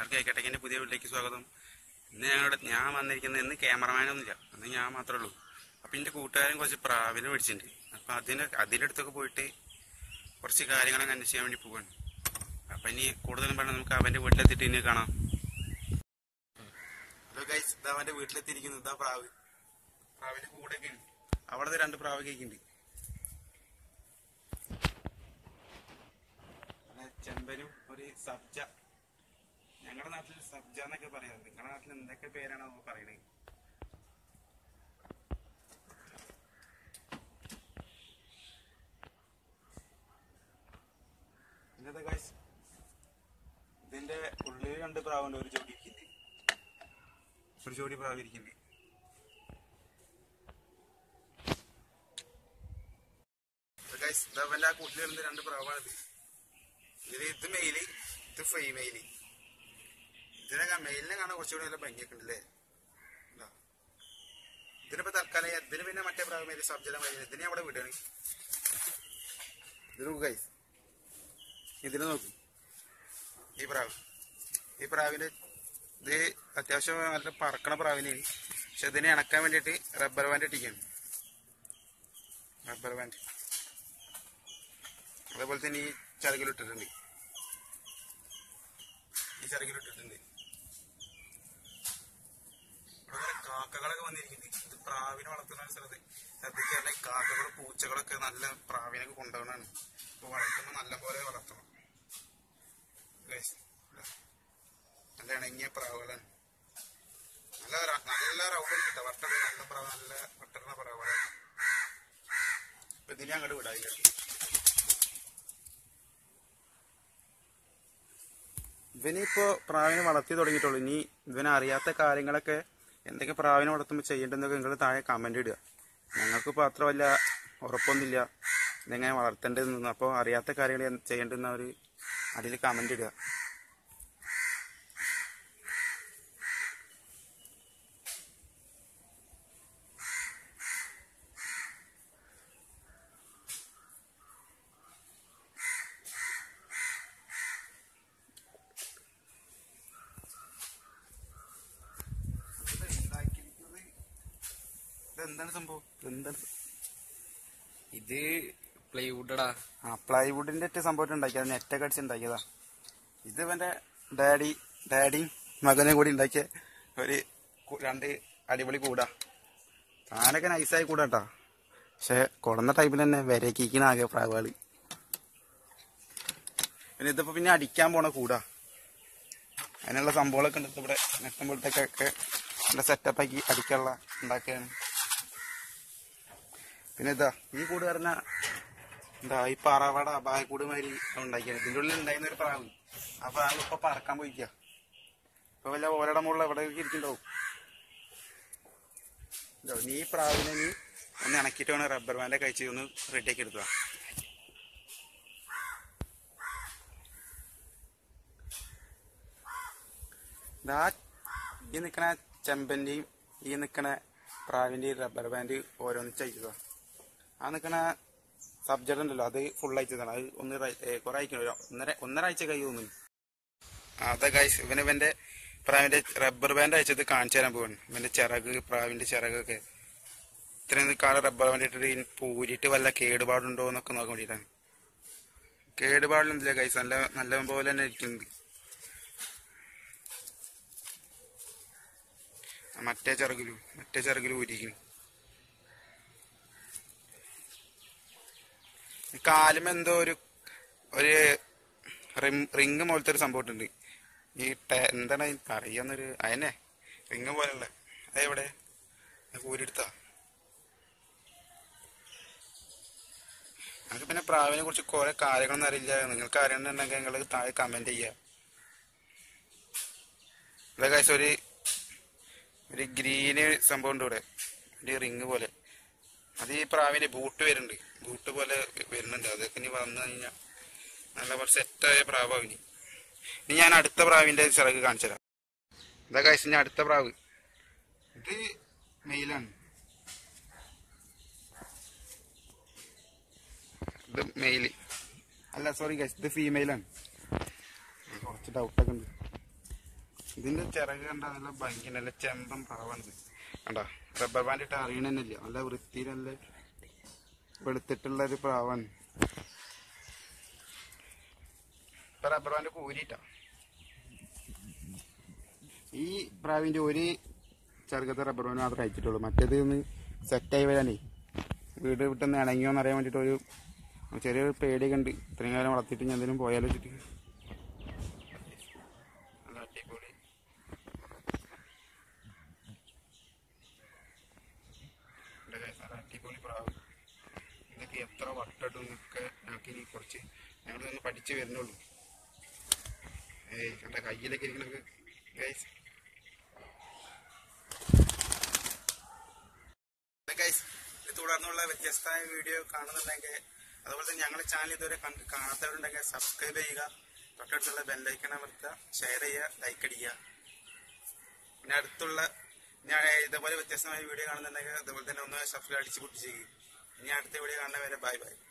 എല്ലാവർക്കും ഐക്കട്ടക്കിന്റെ പുതിയ വീട്ടിലേക്ക് സ്വാഗതം ഇന്ന് ഞങ്ങളുടെ ഞാൻ വന്നിരിക്കുന്നത് ഇന്ന് ക്യാമറമാനൊന്നുമില്ല അന്ന് ഞാൻ മാത്രമേ ഉള്ളൂ അപ്പൊ എന്റെ കൂട്ടുകാരൻ കുറച്ച് പ്രാവിനെ മേടിച്ചിട്ടുണ്ട് അപ്പൊ അതിന് അതിന്റെ അടുത്തൊക്കെ പോയിട്ട് കുറച്ച് കാര്യങ്ങളൊക്കെ അന്വേഷിക്കാൻ വേണ്ടി പോവാണ് അപ്പൊ ഇനി കൂടുതലും പറഞ്ഞാൽ നമുക്ക് അവന്റെ വീട്ടിലെത്തിയിട്ട് ഇനി കാണാം ഹലോ ഗൈസ് ഇതാ അവന്റെ വീട്ടിലെത്തിയിരിക്കുന്നു ഇതാ പ്രാവ് പ്രാവിന്റെ കൂടെയൊക്കെ ഉണ്ട് അവിടെ രണ്ട് പ്രാവ് കേക്കുണ്ട് പിന്നെ ചെമ്പനും ഒരു സബ്ജ ഞങ്ങളുടെ നാട്ടിൽ സബ്ജ എന്നൊക്കെ പറയാം നിങ്ങളുടെ നാട്ടിൽ എന്തൊക്കെ പേരാണ് നമ്മൾ പറയണത് ഇന്നത്തെ ഗൈസ് ഇതിന്റെ ഉള്ളിൽ രണ്ട് പ്രാവുണ്ട് ഒരു ജോഡി ഇരിക്കുന്നുണ്ട് ഒരു ജോഡി പ്രാവ് ഇരിക്കുന്നുണ്ട് ഗൈസ് ഇതവന്റെ ആ കൂട്ടിലിരുന്ന് രണ്ട് പ്രാവാണിത് ഇതില് ഇത് മെയില് ഇത് ഫീമെയില് ഇതിനെ മെയിലിനെ കാണാൻ കുറച്ചുകൂടി നല്ല ഭംഗിയൊക്കെ ഉണ്ടല്ലേ ഇതാ. ഇതിനിപ്പോ തൽക്കാലം ഇതിന് പിന്നെ മറ്റേ പ്രാവ് മേല് സബ്ജല മേല് ഇതിനെ അവിടെ വിടുകയാണ് ഇത് നോക്കൂ ഗൈസ് ഇതിന് നോക്കൂ ഈ പ്രാവ് ഈ പ്രാവിന്റെ ഇത് അത്യാവശ്യം നല്ല പറക്കണ പ്രാവിനെയാണ് പക്ഷെ ഇതിനെ ഇണക്കാൻ വേണ്ടിയിട്ട് റബ്ബർ ബാൻഡ് ഇട്ടിരിക്കുകയാണ് റബ്ബർ ബാൻഡ് അതേപോലെ തന്നെ ഈ ചരകിലിട്ടിട്ടുണ്ട് ഈ ചരകിലിട്ടിട്ടുണ്ട് ഇവിടെ കുറെ കാക്കകളൊക്കെ വന്നിരിക്കുന്നുണ്ട് ഇത് പ്രാവിനെ വളർത്തുന്ന ഒരു സ്ഥലത്ത് ശ്രദ്ധിക്കാതെ കാക്കകളും പൂച്ചകളൊക്കെ നല്ല പ്രാവിനൊക്കെ കൊണ്ടുപോകണാണ് അപ്പൊ വളർത്തുമ്പോൾ നല്ല പോലെ വളർത്തണം Guys, ഇതാ. നല്ല ഇണങ്ങിയ പ്രാവുകളാണ് നല്ല ര- നല്ല റൗണ്ട് കിട്ടും വട്ടണ നല്ല പ്രാവ് നല്ല വട്ടണ പ്രാവുകളാണ് അപ്പൊ ഇതിനെ അങ്ങോട്ട് വിടാതില്ല ഇവനിപ്പോ പ്രാവിനെ വളർത്തി തുടങ്ങിയിട്ടുള്ളൂ ഇനി ഇവനെ അറിയാത്ത കാര്യങ്ങളൊക്കെ എന്തൊക്കെ പ്രാവിനെ വളർത്തുമ്പോൾ ചെയ്യേണ്ടതെന്നൊക്കെ നിങ്ങൾ താഴെ കമന്റ് ഇടുക ഞങ്ങൾക്കിപ്പോൾ അത്ര വലിയ ഉറപ്പൊന്നുമില്ല ഇതെങ്ങനെ വളർത്തേണ്ടതെന്നൊന്നും അപ്പോൾ അറിയാത്ത കാര്യങ്ങൾ എന്ത് ചെയ്യേണ്ടുന്ന ഒരു അതിൽ കമന്റ് ഇടുക ഇതെന്താണ് സംഭവം ഇതെന്താണ് ഇത് പ്ലൈവുഡടാ ആ പ്ലൈവുഡിന്റെ ഒറ്റ സംഭവം ഉണ്ടാക്കിയത് നെറ്റൊക്കെ അടിച്ച് ഉണ്ടാക്കിയതാ ഇത് ഇവന്റെ ഡാഡി ഡാഡിയും മകനും കൂടി ഉണ്ടാക്കിയ ഒരു കു- രണ്ട് അടിപൊളി കൂടാ താനൊക്കെ നൈസായി കൂടാട്ടാ പക്ഷെ കൊടന്ന ടൈമിൽ തന്നെ വിരക്കിക്കണ ആകെ പ്രാവുകള് പിന്നെ ഇതിപ്പോ പിന്നെ അടിക്കാൻ പോണ കൂടാ അതിനുള്ള സംഭവങ്ങളൊക്കെ ഉണ്ട് ഇവിടെ നെട്ടുമ്പോഴത്തേക്കൊക്കെ നല്ല സെറ്റപ്പ് ആക്കി അടിക്കാനുള്ള ഉണ്ടാക്കുകയാണ് പിന്നെ ഇതാ ഈ കൂട് പറഞ്ഞ എന്താ ഈ പാറാവാട അപായക്കൂട് മാതിരി ഉണ്ടാക്കിയാണ് ഇതിന്റെ ഉള്ളിൽ ഉണ്ടായിരുന്ന ഒരു പ്രാവ് ആ പ്രാവ് ഇപ്പൊ പറക്കാൻ പോയിക്ക ഇപ്പൊ വല്ല ഓരയുടെ മുകളിൽ എവിടെ ഇരിക്കണ്ടാവും ഇതോ, നീ ഈ പ്രാവിനെ നീ ഒന്ന് ഇണക്കിയിട്ട് വേണം റബ്ബർ ബാൻഡ് കഴിച്ച് ഒന്ന് റെഡിയാക്കി എടുക്കുക ഇതാ ഈ നിക്കണ ചെമ്പന്റെയും ഈ നിക്കണ പ്രാവിന്റെയും റബ്ബർ ബാൻഡ് ഓരോന്ന് ചെയ്തതാ ആ നിക്കണ സബ്ജക്ട് ഉണ്ടല്ലോ അത് ഫുൾ അയച്ചതാണ് അത് ഒന്ന് റൈ- ഏ, കുറെ അയക്കണം ഒരു ഒന്നര ഒന്നര ആഴ്ച കൈ തോന്നുന്നു അതെ ഗൈസ് ഇവന് ഇവന്റെ പ്രാവിന്റെ റബ്ബർ ബാൻഡ് അയച്ചത് കാണിച്ചു തരാൻ പോവാണ് ഇവന്റെ ചിറക് പ്രാവിന്റെ ചിറകൊക്കെ ഇത്രയും കാലം റബ്ബർ ബാൻഡ് ഇട്ടിട്ട് ഇനി പൂരിട്ട് വല്ല കേടുപാടുണ്ടോ എന്നൊക്കെ നോക്കാൻ വേണ്ടിയിട്ടാണ് കേടുപാടിലൊന്നുമില്ല ഗൈസ് നല്ല നല്ല പോലെ തന്നെ ഇരിക്കുന്നുണ്ട് ആ മറ്റേ ചിറകിലും മറ്റേ ചിറകിലും ഊരിക്കുന്നു കാലുമ എന്തോ ഒരു ഒരു റിങ് പോലത്തെ ഒരു സംഭവം ഉണ്ട് ഈ ട- എന്താണ് അതിന് പറയാന്നൊരു അതന്നെ റിങ് പോലുള്ള അതെവിടെ ഊരിടുത്താ നമുക്ക് പിന്നെ പ്രാവിനെ കുറിച്ച് കുറെ കാര്യങ്ങളൊന്നും അറിയില്ല നിങ്ങൾക്ക് അറിയണമെന്നുണ്ടെങ്കിൽ നിങ്ങൾ താഴെ കമന്റ് ചെയ്യുക ഇവിടെ കാശ് ഒരു ഒരു ഗ്രീന് സംഭവം ഉണ്ട് ഇവിടെ ഒരു റിങ് പോലെ അത് ഈ പ്രാവിന്റെ ബൂട്ട് വരുന്നുണ്ട് ബൂട്ട് പോലെ വരുന്നുണ്ട് അതൊക്കെ ഇനി വന്നു കഴിഞ്ഞാൽ നല്ല സെറ്റായ പ്രാവാണ് ഇനി ഇനി ഞാൻ അടുത്ത പ്രാവിന്റെ ചിറക് കാണിച്ചു തരാം ഇതാ കഴിച്ച് ഇനി അടുത്ത പ്രാവ് ഇത് മെയിലാണ് ഇത് മെയില് അല്ല സോറി ഗൈസ് ഇത് ഫീമെയിലാണ് കുറച്ച് ഡൗട്ടൊക്കെ ഉണ്ട് ഇതിന്റെ ചിറക് കണ്ട നല്ല ഭംഗി നല്ല ചെമ്പം പ്രാവാണിത് കണ്ട റബ്ബർ ബാൻഡ് ഇട്ട് അറിയണമെന്നില്ല നല്ല വൃത്തി നല്ല വെളുത്തിട്ടുള്ള ഒരു പ്രാവാണ് ഇപ്പൊ റബ്ബർ ബാൻഡ് കൂരിട്ടാ ഈ പ്രാവിന്റെ ഒരു ചെറുക്കത്തെ റബ്ബർ ബാൻഡ് മാത്രമേ അയച്ചിട്ടുള്ളൂ മറ്റേത് ഒന്ന് സെറ്റായി വരാനേ വീട് വിട്ടൊന്ന് ഇണങ്ങിയോന്ന് അറിയാൻ വേണ്ടിട്ട് ഒരു ചെറിയൊരു പേടിയൊക്കെ ഉണ്ട് ഇത്രയും കാലം വളർത്തിയിട്ട് ഞാൻ എന്തെങ്കിലും പോയാലോ വെച്ചിട്ട് നല്ല അടിപൊളി ഉണ്ട് guys, നല്ല അടിപൊളി പ്രാവ് ഇതൊക്കെ എത്ര വട്ടട്ടും എന്നൊക്കെ ഞങ്ങൾക്ക് ഇനി കുറച്ച് ഞങ്ങളിതൊന്ന് പഠിച്ചു വരുന്നുള്ളൂ ഏയ് കണ്ട കയ്യിലൊക്കെ ഇരിക്കണൊക്കെ ഗൈസ് ഗൈസ് ഇത് തുടർന്നുള്ള വ്യത്യസ്തമായ വീഡിയോ കാണുന്നുണ്ടെങ്കിൽ അതുപോലെ തന്നെ ഞങ്ങളുടെ ചാനൽ ഇതുവരെ കണ്ട് കാണാത്തവരുണ്ടെങ്കിൽ സബ്സ്ക്രൈബ് ചെയ്യുക തൊട്ടടുത്തുള്ള ബെല്ലൈക്കൺ അമർത്തുക ഷെയർ ചെയ്യുക ലൈക്ക് അടിക്കുക പിന്നെ അടുത്തുള്ള ഞാൻ ഇതേപോലെ വ്യത്യസ്തമായ വീഡിയോ കാണുന്നുണ്ടെങ്കിൽ അതുപോലെ തന്നെ ഒന്ന് സബ്സ്ക്രൈബ് അടിച്ച് പൊട്ടിച്ചേക്കും ഇനി അടുത്ത വീഡിയോ കാണുന്നവരെ ബൈ ബൈ